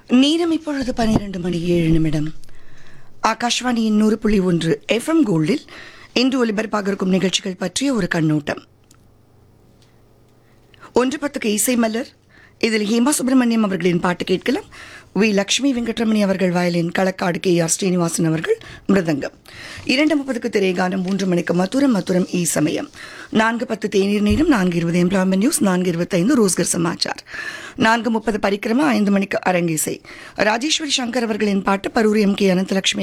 நேரம் இப்பொழுது பன்னிரண்டு மணி ஏழு நிமிடம் ஆகாஷ்வாணியின் நூறு புள்ளி ஒன்று எஃப்எம் கோல்டில் இன்று ஒலிபரப்பாக இருக்கும் நிகழ்ச்சிகள் பற்றிய ஒரு கண்ணோட்டம் ஒன்று பத்துக்கு இசை மலர் இதில் ஹேமா சுப்பிரமணியம் அவர்களின் பாட்டு கேட்கலாம் வி லக்ஷ்மி வெங்கட்ரமணி அவர்கள் violin Kalakkad K R Srinivasan அவர்கள் மிருதங்கம் இரண்டு முப்பதுக்கு திரைகானம் மூன்று மணிக்கு மதுரம் மதுரம் ஈ சமயம் நான்கு பத்து தேநீர் நேரம் நான்கு இருபது எம்ப்ளாய்மெண்ட் நியூஸ் நான்கு இருபத்தைந்து ரோஸ்கர் சமாச்சார் நான்கு முப்பது பரிக்கிரமா ஐந்து மணிக்கு அரங்கேசை ராஜேஸ்வரி சங்கர் அவர்களின் பாட்டு பரூர் எம் கே அனந்தலட்சுமி